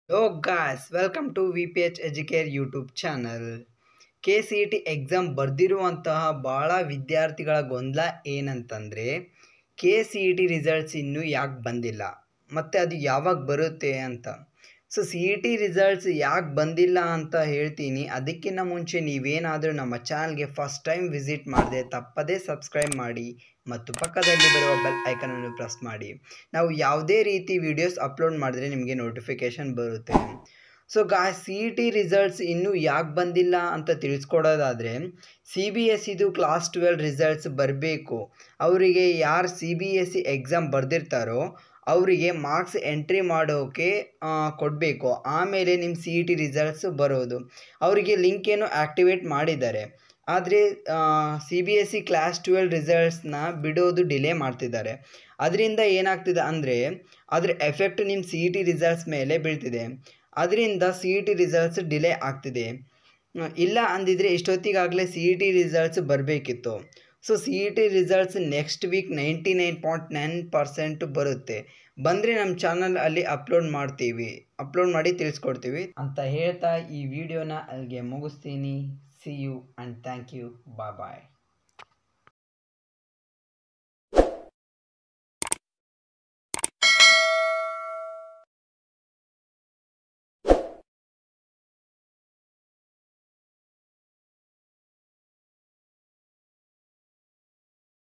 hello guys welcome to V P H Educare YouTube channel K C E T exam ಬರೆದಿರುವಂತಹ ಭಾಳ ವಿದ್ಯಾರ್ಥಿಗಳ ಗೊಂದಲ ಏನಂತಂದರೆ K C E T results ಇನ್ನೂ ಯಾಕೆ ಬಂದಿಲ್ಲ ಮತ್ತು ಅದು ಯಾವಾಗ ಬರುತ್ತೆ ಅಂತ so C E T results ಯಾಕೆ ಬಂದಿಲ್ಲ ಅಂತ ಹೇಳ್ತೀನಿ ಅದಕ್ಕಿಂತ ಮುಂಚೆ ನೀವೇನಾದರೂ ನಮ್ಮ ಚಾನಲ್ಗೆ ಫಸ್ಟ್ ಟೈಮ್ ವಿಸಿಟ್ ಮಾಡಿದೆ ತಪ್ಪದೇ ಸಬ್ಸ್ಕ್ರೈಬ್ ಮಾಡಿ ಮತ್ತು ಪಕ್ಕದಲ್ಲಿ ಬರುವ ಬೆಲ್ ಐಕನನ್ನು ಪ್ರೆಸ್ ಮಾಡಿ ನಾವು ಯಾವುದೇ ರೀತಿ ವಿಡಿಯೋಸ್ ಅಪ್ಲೋಡ್ ಮಾಡಿದ್ರೆ ನಿಮಗೆ ನೋಟಿಫಿಕೇಷನ್ ಬರುತ್ತೆ ಸೊ ಗಾ ಸಿ ಇ ಟಿ ರಿಸಲ್ಟ್ಸ್ ಇನ್ನೂ ಯಾಕೆ ಬಂದಿಲ್ಲ ಅಂತ ತಿಳಿಸ್ಕೊಡೋದಾದರೆ ಸಿ ಬಿ ಎಸ್ ಸಿದು ಕ್ಲಾಸ್ ಟ್ವೆಲ್ ರಿಸಲ್ಟ್ಸ್ ಬರಬೇಕು ಅವರಿಗೆ ಯಾರು C B S C exam ಬರೆದಿರ್ತಾರೋ ಅವರಿಗೆ ಮಾರ್ಕ್ಸ್ ಎಂಟ್ರಿ ಮಾಡೋಕ್ಕೆ ಕೊಡಬೇಕು ಆಮೇಲೆ ನಿಮ್ಮ ಸಿ ಇ ಟಿ ರಿಸಲ್ಟ್ಸ್ ಬರೋದು ಅವರಿಗೆ ಲಿಂಕ್ ಏನು ಆ್ಯಕ್ಟಿವೇಟ್ ಮಾಡಿದ್ದಾರೆ ಆದರೆ C B S C class twelve ರಿಸಲ್ಟ್ಸ್ನ ಬಿಡೋದು ಡಿಲೇ ಮಾಡ್ತಿದ್ದಾರೆ ಅದರಿಂದ ಏನಾಗ್ತಿದೆ ಅಂದರೆ ಅದ್ರ ಎಫೆಕ್ಟ್ ನಿಮ್ಮ ಸಿ ಇ ಟಿ ರಿಸಲ್ಟ್ಸ್ ಮೇಲೆ ಬೀಳ್ತಿದೆ ಅದರಿಂದ C E T results delay ಆಗ್ತಿದೆ ಇಲ್ಲ ಅಂದಿದ್ರೆ ಇಷ್ಟೊತ್ತಿಗಾಗಲೇ ಸಿ ಇ ಟಿ ರಿಸಲ್ಟ್ಸ್ ಬರಬೇಕಿತ್ತು so C E T results next week ninety nine point nine percent ಬರುತ್ತೆ ಬಂದರೆ ನಮ್ಮ ಚಾನಲ್ ಅಲ್ಲಿ ಅಪ್ಲೋಡ್ ಮಾಡ್ತೀವಿ ಅಪ್ಲೋಡ್ ಮಾಡಿ ತಿಳಿಸ್ಕೊಡ್ತೀವಿ ಅಂತ ಹೇಳ್ತಾ ಈ ವಿಡಿಯೋನ ಅಲ್ಲಿಗೆ ಮುಗಿಸ್ತೀನಿ see you and thank you bye bye